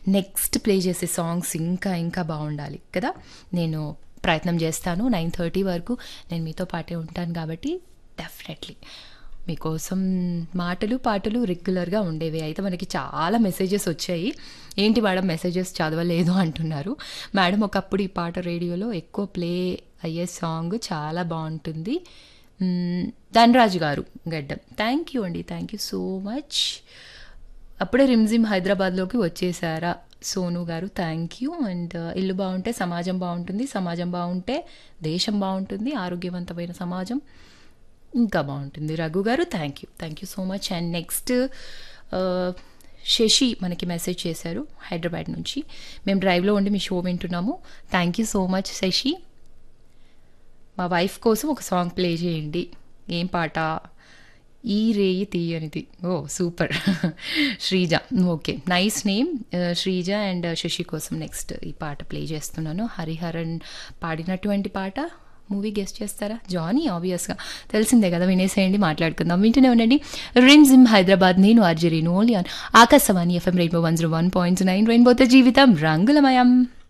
next play చేసే songs ఇంకా ఇంకా బాగుండాలి కదా నేను ప్రయత్నం చేస్తాను నైన్ థర్టీ వరకు నేను మీతో పాటే ఉంటాను కాబట్టి డెఫినెట్లీ మీకోసం మాటలు పాటలు రెగ్యులర్గా ఉండేవి అయితే మనకి చాలా మెసేజెస్ వచ్చాయి ఏంటి మేడం మెసేజెస్ చదవలేదు అంటున్నారు మేడం ఒకప్పుడు ఈ పాట రేడియోలో ఎక్కువ ప్లే అయ్యే సాంగ్ చాలా బాగుంటుంది మ్మ్, ధనరాజు గారు గడ్డం థ్యాంక్ యూ అండి థ్యాంక్ యూ సో మచ్ అప్పుడే రిమ్జిమ్ హైదరాబాద్లోకి వచ్చేసారా సోను గారు థ్యాంక్ యూ అండ్ ఇల్లు బాగుంటే సమాజం బాగుంటుంది సమాజం బాగుంటే దేశం బాగుంటుంది ఆరోగ్యవంతమైన సమాజం ఇంకా బాగుంటుంది రఘు గారు thank you thank you so much and next Sasi మనకి మెసేజ్ చేశారు హైదరాబాద్ నుంచి మేము డ్రైవ్లో ఉండి మీ షో వింటున్నాము thank you so much Sasi మా వైఫ్ కోసం ఒక సాంగ్ ప్లే చేయండి ఏం పాట ఈ రేయి తీయనిది ఓ super Sreeja okay nice name Sreeja and Sasi కోసం నెక్స్ట్ ఈ పాట ప్లే చేస్తున్నాను హరిహరన్ పాడినటువంటి పాట మూవీ గెస్ట్ చేస్తారా జానీ ఆబ్వియస్గా తెలిసిందే కదా వినేసేయండి మాట్లాడుకుందాం వింటూనే ఉండండి రిమ్ జిమ్ హైదరాబాద్ నేను ఆర్జరీ నోలియాన్ Akashvani FM rainbow one zero one point nine రెయిన్బోతో జీవితం రంగులమయం